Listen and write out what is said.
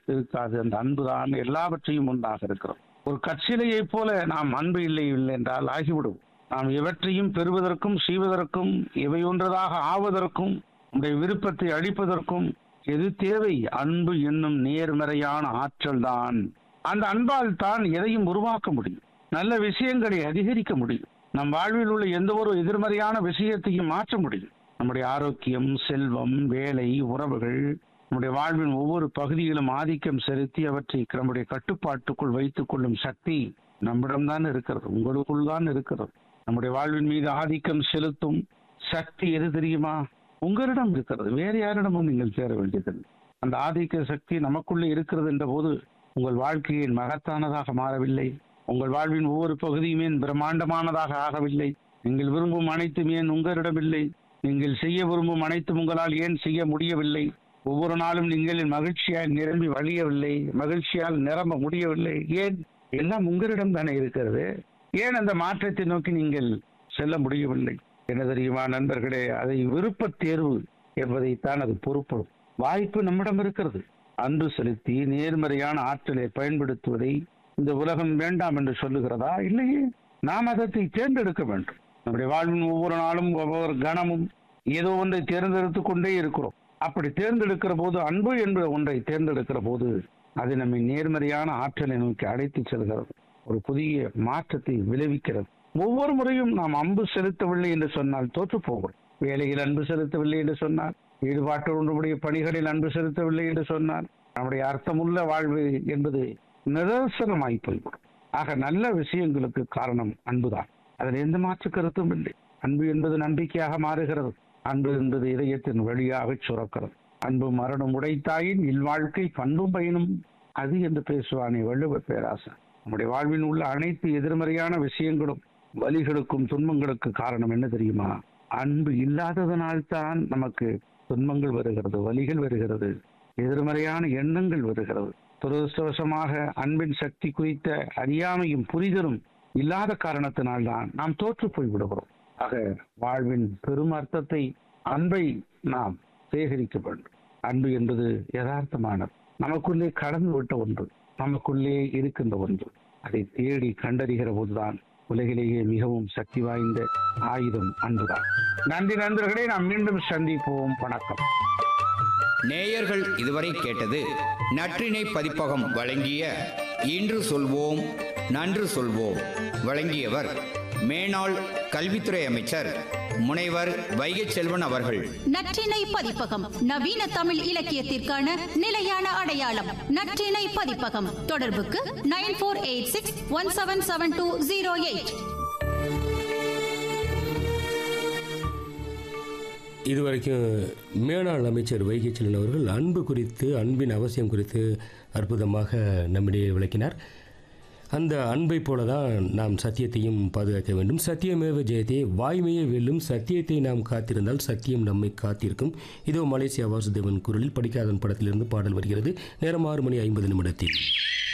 இருக்காது அந்த அன்புதான் எல்லாவற்றையும் உண்டாக இருக்கிறோம் ஒரு கற்சிலையைப் போல நாம் அன்பு இல்லை இல்லை என்றால் ஆகிவிடும் நாம் எவற்றையும் பெறுவதற்கும் செய்வதற்கும் இவையொன்றதாக ஆவதற்கும் உடைய விருப்பத்தை அளிப்பதற்கும் எது தேவை அன்பு என்னும் நேர்மறையான ஆற்றல் தான் அந்த அன்பால் தான் எதையும் உருவாக்க முடியும் நல்ல விஷயங்களை அதிகரிக்க முடியும் நம் வாழ்வில் உள்ள எந்த ஒரு எதிர்மறையான விஷயத்தையும் மாற்ற முடியும் நம்முடைய ஆரோக்கியம் செல்வம் வேலை உறவுகள் நம்முடைய வாழ்வின் ஒவ்வொரு பகுதியிலும் ஆதிக்கம் செலுத்தி அவற்றை நம்முடைய கட்டுப்பாட்டுக்குள் வைத்துக் கொள்ளும் சக்தி நம்மிடம்தான் இருக்கிறது உங்களுக்குள் தான் இருக்கிறது நம்முடைய வாழ்வின் மீது ஆதிக்கம் செலுத்தும் சக்தி எது தெரியுமா உங்களிடம் இருக்கிறது வேறு யாரிடமும் நீங்கள் சேர வேண்டியதில்லை அந்த ஆதிக்க சக்தி நமக்குள்ளே இருக்கிறது என்ற போது உங்கள் வாழ்க்கையின் மகத்தானதாக மாறவில்லை உங்கள் வாழ்வின் ஒவ்வொரு பகுதியும் ஏன் பிரம்மாண்டமானதாக ஆகவில்லை நீங்கள் விரும்பும் அனைத்தும் ஏன் உங்களிடம் இல்லை நீங்கள் செய்ய விரும்பும் அனைத்தும் உங்களால் ஏன் செய்ய முடியவில்லை ஒவ்வொரு நாளும் நீங்கள் மகிழ்ச்சியால் நிரம்பி வழியவில்லை மகிழ்ச்சியால் நிரம்ப முடியவில்லை ஏன் எல்லாம் உங்களிடம் தானே இருக்கிறது ஏன் அந்த மாற்றத்தை நோக்கி நீங்கள் செல்ல முடியவில்லை என்ன தெரியுமா நண்பர்களே அதை விருப்ப தேர்வு என்பதைத்தான் அது பொறுப்படும் வாய்ப்பு நம்மிடம் இருக்கிறது அன்பு செலுத்தி நேர்மறையான ஆற்றலை பயன்படுத்துவதை இந்த உலகம் வேண்டாம் என்று சொல்லுகிறதா இல்லையே நாம் அதத்தை தேர்ந்தெடுக்க வேண்டும் நம்முடைய வாழ்வின் ஒவ்வொரு நாளும் ஒவ்வொரு கணமும் ஏதோ ஒன்றை தேர்ந்தெடுத்துக் கொண்டே இருக்கிறோம் அப்படி தேர்ந்தெடுக்கிற போது அன்பு என்ற ஒன்றை தேர்ந்தெடுக்கிற போது அது நம்மை நேர்மறையான ஆற்றலை நோக்கி அழைத்துச் செல்கிறது ஒரு புதிய மாற்றத்தை விளைவிக்கிறது ஒவ்வொரு முறையும் நாம் அன்பு செலுத்தவில்லை என்று சொன்னால் தோற்று போகிறோம் வேலையில் அன்பு செலுத்தவில்லை என்று சொன்னால் ஈடுபாட்டோடைய பணிகளில் அன்பு செலுத்தவில்லை என்று சொன்னால் நம்முடைய அர்த்தமுள்ள வாழ்வு என்பது நிதர்சனமாய் போய்விடும் ஆக நல்ல விஷயங்களுக்கு காரணம் அன்புதான் அதில் எந்த மாற்று கருத்தும் இல்லை அன்பு என்பது நம்பிக்கையாக மாறுகிறது அன்பு என்பது இதயத்தின் வழியாக சுரக்கிறது அன்பு மரணம் உடைத்தாயின் இல்வாழ்க்கை பண்பும் பயனும் அது என்று பேசுவானே வள்ளுவ பேராசன் நம்முடைய வாழ்வில் உள்ள அனைத்து எதிர்மறையான விஷயங்களும் வலிகளுக்கும் துன்பங்களுக்கு காரணம் என்ன தெரியுமா அன்பு இல்லாததனால்தான் நமக்கு துன்பங்கள் வருகிறது வலிகள் வருகிறது எதிர்மறையான எண்ணங்கள் வருகிறது துரதிருஷ்டவசமாக அன்பின் சக்தி குறித்த அறியாமையும் புரிதலும் இல்லாத காரணத்தினால்தான் நாம் தோற்று போய் விடுகிறோம் ஆக வாழ்வின் பெரும் அர்த்தத்தை அன்பை நாம் சேகரிக்க வேண்டும் அன்பு என்பது யதார்த்தமானது நமக்குள்ளே கடந்து விட்ட ஒன்று நமக்குள்ளே இருக்கின்ற ஒன்று அதை தேடி கண்டறிகிற போதுதான் உலகிலேயே மிகவும் சக்தி வாய்ந்த ஆயுதம் அன்புதான் நன்றி நண்பர்களே நாம் மீண்டும் சந்திப்போம் வணக்கம் நேயர்கள் இதுவரை கேட்டது நற்றினை பதிப்பகம் வழங்கிய இன்று சொல்வோம் நன்று சொல்வோம் வழங்கியவர் மேனாள் கல்வித்துறை அமைச்சர் முனைவர் வைகை செல்வன் அவர்கள் நற்றினை பதிப்பகம் நவீன தமிழ் இலக்கியத்திற்கான நிலையான அடையாளம் நற்றினை பதிப்பகம் தொடர்புக்கு nine four eight six one seven seven two zero eight இதுவரைக்கும் மேனாள் அமைச்சர் வைகை செல்வன் அவர்கள் அன்பு குறித்து அன்பின் அவசியம் குறித்து அற்புதமாக நம்மிடையே விளக்கினார் அந்த அன்பை போல தான் நாம் சத்தியத்தையும் பாதுகாக்க வேண்டும் சத்தியமேவ ஜெயத்தே வாய்மையை வெல்லும் சத்தியத்தை நாம் காத்திருந்தால் சத்தியம் நம்மை காத்திருக்கும் இதோ மலேசியா வாசுதேவன் குரலில் படிக்காதன் படத்திலிருந்து பாடல் வருகிறது நேரம் ஆறு மணி ஐம்பது நிமிடத்தில்